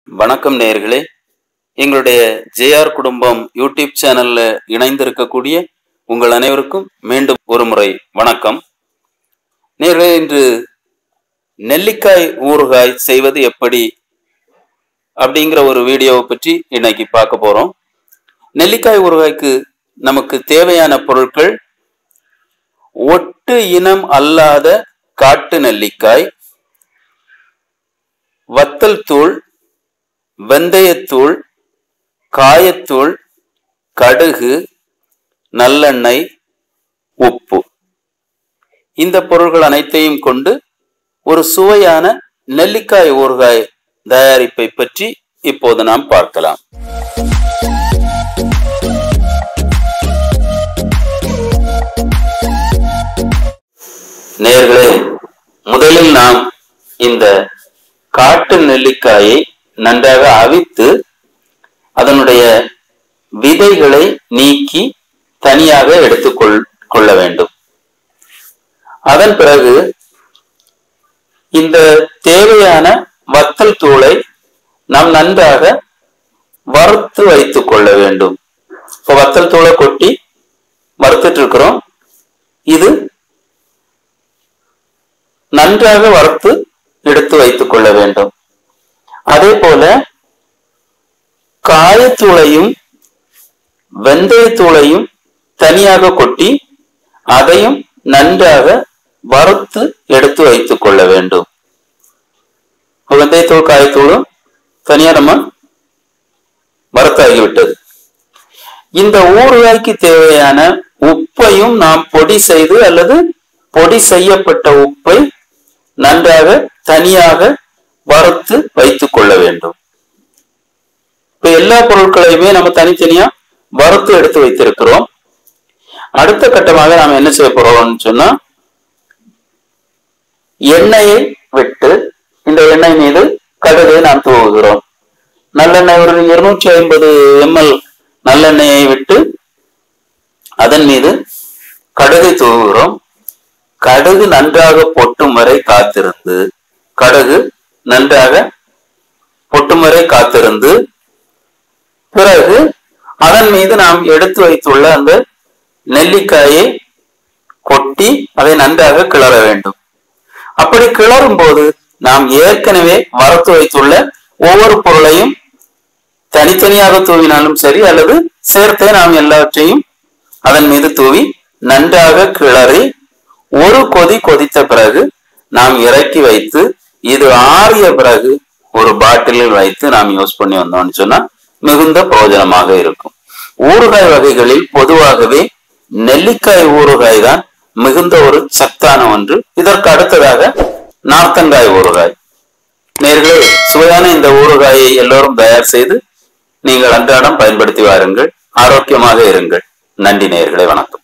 வணக்கம் நேயர்களே எங்களுடைய ஜேஆர் குடும்பம் யூடியூப் சேனல்ல இணைந்திருக்கக்கூடிய உங்கள் அனைவருக்கும் மீண்டும் ஒரு முறை வணக்கம் நேர்களே இன்று நெல்லிக்காய் ஊறுகாய் செய்வது எப்படி அப்படிங்கிற ஒரு வீடியோவை பற்றி இன்னைக்கு பார்க்க போறோம் நெல்லிக்காய் ஊறுகாய்க்கு நமக்கு தேவையான பொருட்கள் ஒட்டு இனம் அல்லாத காட்டு நெல்லிக்காய் வத்தல் தூள் வெந்தயத்தூள் காயத்தூள் கடுகு நல்லெண்ணெய் உப்பு இந்த பொருள்கள் அனைத்தையும் கொண்டு ஒரு சுவையான நெல்லிக்காய் ஊறுகாய் தயாரிப்பை பற்றி இப்போது நாம் பார்க்கலாம் நேர்களே முதலில் நாம் இந்த காட்டு நெல்லிக்காயை நன்றாக அவித்து அதனுடைய விதைகளை நீக்கி தனியாக எடுத்துக்கொள் கொள்ள வேண்டும் அதன் பிறகு இந்த தேவையான வத்தல் தூளை நாம் நன்றாக வறுத்து வைத்துக் கொள்ள வேண்டும் இப்போ வத்தல் தூளை கொட்டி வறுத்துட்டு இருக்கிறோம் இது நன்றாக வறுத்து எடுத்து வைத்துக் கொள்ள வேண்டும் அதே போல காயத்தூளையும் வெந்தயத்தூளையும் தனியாக கொட்டி அதையும் நன்றாக வறுத்து எடுத்து வைத்துக் கொள்ள வேண்டும் வெந்தயத்தூள் காயத்தூளும் தனியா நம்ம வறுத்தாகிவிட்டது இந்த ஊறுகாய்க்கு தேவையான உப்பையும் நாம் பொடி செய்து அல்லது பொடி செய்யப்பட்ட உப்பை நன்றாக தனியாக வறுத்து வைத்துக் கொள்ள வேண்டும் இப்ப எல்லா பொருட்களையுமே நம்ம தனித்தனியா வறுத்து எடுத்து வைத்திருக்கிறோம் அடுத்த கட்டமாக நாம் என்ன செய்ய போறோம்னு சொன்னா எண்ணெயை விட்டு இந்த எண்ணெய் மீது கடுகை நாம் தூவுகிறோம் நல்லெண்ணெய் ஒரு இருநூற்றி ஐம்பது எம்எல் நல்லெண்ணெயை விட்டு அதன் மீது கடுகை தூவுகிறோம் கடுகு நன்றாக பொட்டும் வரை காத்திருந்து கடுகு நன்றாக பொட்டும் வரை காத்திருந்து பிறகு அதன் மீது நாம் எடுத்து வைத்துள்ள அந்த நெல்லிக்காயை கொட்டி அதை நன்றாக கிளற வேண்டும் அப்படி கிளறும் போது நாம் ஏற்கனவே வறுத்து வைத்துள்ள ஒவ்வொரு பொருளையும் தனித்தனியாக தூவினாலும் சரி அல்லது சேர்த்தே நாம் எல்லாவற்றையும் அதன் மீது தூவி நன்றாக கிளறி ஒரு கொதி கொதித்த பிறகு நாம் இறக்கி வைத்து இது ஆறிய பிறகு ஒரு பாட்டிலில் வைத்து நாம் யூஸ் பண்ணி வந்தோம்னு சொன்னா மிகுந்த பிரயோஜனமாக இருக்கும் ஊறுகாய் வகைகளில் பொதுவாகவே நெல்லிக்காய் ஊறுகாய் தான் மிகுந்த ஒரு சத்தான ஒன்று இதற்கு அடுத்ததாக நார்த்தங்காய் ஊறுகாய் நேர்களே சுவையான இந்த ஊறுகாயை எல்லோரும் தயார் செய்து நீங்கள் அன்றாடம் பயன்படுத்தி வாருங்கள் ஆரோக்கியமாக இருங்கள் நன்றி நேர்களே வணக்கம்